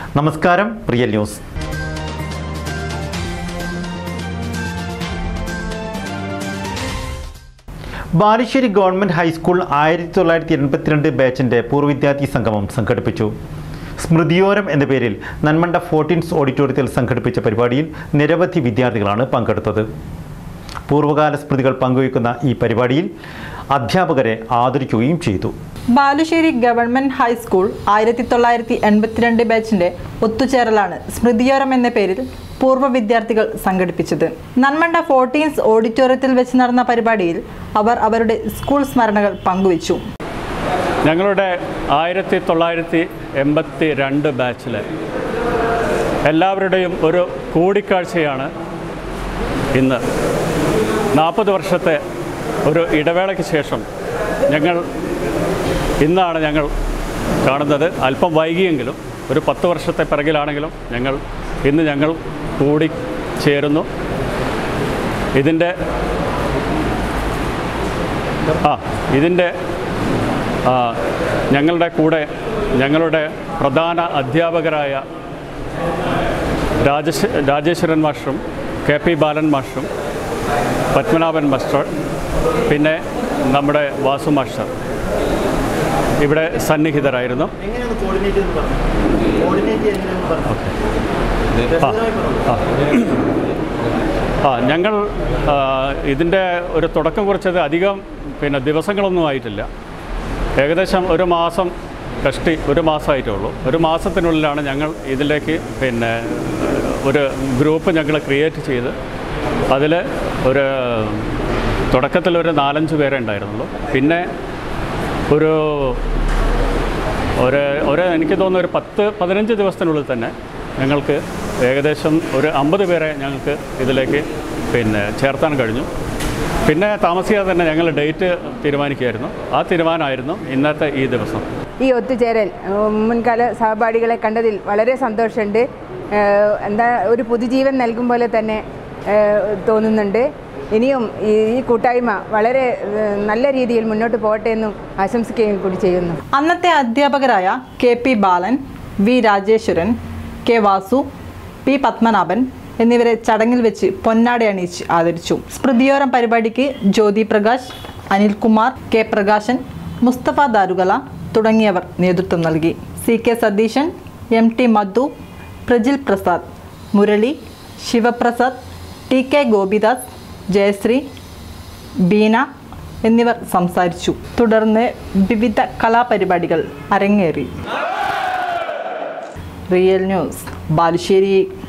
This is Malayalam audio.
നമസ്കാരം real news Balussery government high school ആയിരത്തി തൊള്ളായിരത്തി എൺപത്തിരണ്ട് ബാച്ചിൻ്റെ പൂർവ്വ വിദ്യാർത്ഥി സംഗമം സംഘടിപ്പിച്ചു സ്മൃതിയോരം എന്ന പേരിൽ നന്മണ്ട ഫോർട്ടീൻസ് ഓഡിറ്റോറിയത്തിൽ സംഘടിപ്പിച്ച പരിപാടിയിൽ നിരവധി വിദ്യാർത്ഥികളാണ് പങ്കെടുത്തത് പൂർവ്വകാല സ്മൃതികൾ പങ്കുവയ്ക്കുന്ന ഈ പരിപാടിയിൽ അധ്യാപകരെ ആദരിക്കുകയും ചെയ്തു ബാലുശ്ശേരി ഗവൺമെന്റ് ഹൈസ്കൂൾ ആയിരത്തി തൊള്ളായിരത്തി എൺപത്തിരണ്ട് ബാച്ചിന്റെ ഒത്തുചേരലാണ് സ്മൃതിയോരം എന്ന പേരിൽ പൂർവ്വ വിദ്യാർത്ഥികൾ സംഘടിപ്പിച്ചത് നന്മണ്ട ഫോർട്ടീൻസ് ഓഡിറ്റോറിയത്തിൽ വെച്ച് നടന്ന പരിപാടിയിൽ അവർ അവരുടെ സ്കൂൾ സ്മരണകൾ പങ്കുവച്ചു ഞങ്ങളുടെ ആയിരത്തി തൊള്ളായിരത്തി എൺപത്തി രണ്ട് ബാച്ചിലെ എല്ലാവരുടെയും ഒരു കൂടിക്കാഴ്ചയാണ് ഇന്ന് നാൽപ്പത് വർഷത്തെ ഒരു ഇടവേളയ്ക്ക് ശേഷം ഞങ്ങൾ ഇന്നാണ് ഞങ്ങൾ കാണുന്നത് അല്പം വൈകിയെങ്കിലും ഒരു പത്ത് വർഷത്തെ പിറകിലാണെങ്കിലും ഞങ്ങൾ ഇന്ന് ഞങ്ങൾ കൂടി ചേരുന്നു ഇതിൻ്റെ ആ ഇതിൻ്റെ ആ, ഞങ്ങളുടെ കൂടെ ഞങ്ങളുടെ പ്രധാന അധ്യാപകരായ രാജേശ് രാജേശ്വരൻ മാസ്റ്ററും കെ പി ബാലൻ മാസ്റ്ററും പത്മനാഭൻ മാസ്റ്റർ പിന്നെ നമ്മുടെ വാസു മാസ്റ്റർ ഇവിടെ സന്നിഹിതരായിരുന്നു ആ, ആ. ആ ഞങ്ങൾ ആ, ഇതിൻ്റെ ഒരു തുടക്കം കുറിച്ചത് അധികം പിന്നെ ദിവസങ്ങളൊന്നും ആയിട്ടില്ല ഏകദേശം ഒരു മാസം കഷ്ടി ഒരു മാസമായിട്ടേ ഉള്ളൂ ഒരു മാസത്തിനുള്ളിലാണ് ഞങ്ങൾ ഇതിലേക്ക് പിന്നെ ഒരു ഗ്രൂപ്പ് ഞങ്ങൾ ക്രിയേറ്റ് ചെയ്ത് അതിൽ ഒരു തുടക്കത്തിൽ ഒരു നാലഞ്ച് പേരേ ഉണ്ടായിരുന്നുള്ളൂ പിന്നെ ഒരു ഒരു ഒരു എനിക്ക് തോന്നുന്നു ഒരു പത്ത് പതിനഞ്ച് ദിവസത്തിനുള്ളിൽ തന്നെ ഞങ്ങൾക്ക് ഏകദേശം ഒരു അമ്പത് പേരെ ഞങ്ങൾക്ക് ഇതിലേക്ക് പിന്നെ ചേർത്താൻ കഴിഞ്ഞു പിന്നെ താമസിയാതെ തന്നെ ഞങ്ങൾ ഡേറ്റ് തീരുമാനിക്കുകയായിരുന്നു ആ തീരുമാനമായിരുന്നു ഇന്നത്തെ ഈ ദിവസം ഈ ഒത്തുചേരൽ ഉം, മുൻകാല സഹപാഠികളെ കണ്ടതിൽ വളരെ സന്തോഷമുണ്ട് ഏഹ്, എന്താ ഒരു പുതുജീവൻ നൽകും പോലെ തന്നെ ഏഹ്, തോന്നുന്നുണ്ട് ഇനിയും ഈ ഈ കൂട്ടായ്മ വളരെ ഏഹ്, നല്ല രീതിയിൽ മുന്നോട്ട് പോകട്ടെ എന്നും ആശംസിക്കുകയും കൂടി ചെയ്യുന്നു അന്നത്തെ അധ്യാപകരായ K P Balan V Rajeshwaran K Vasu P Padmanabhan എന്നിവരെ ചടങ്ങിൽ വെച്ച് പൊന്നാട അണിയിച്ച് ആദരിച്ചു സ്മൃതിയോരം പരിപാടിക്ക് ജ്യോതി പ്രകാശ് അനിൽകുമാർ കെ പ്രകാശൻ മുസ്തഫ ദാരുകല തുടങ്ങിയവർ നേതൃത്വം നൽകി C K Satheesan M T Madhu Prajil Prasad Murali Sivaprasad T K Gopidas Jayasree Beena എന്നിവർ സംസാരിച്ചു തുടർന്ന് വിവിധ കലാപരിപാടികൾ അരങ്ങേറി റിയൽ ന്യൂസ് ബാലുശ്ശേരി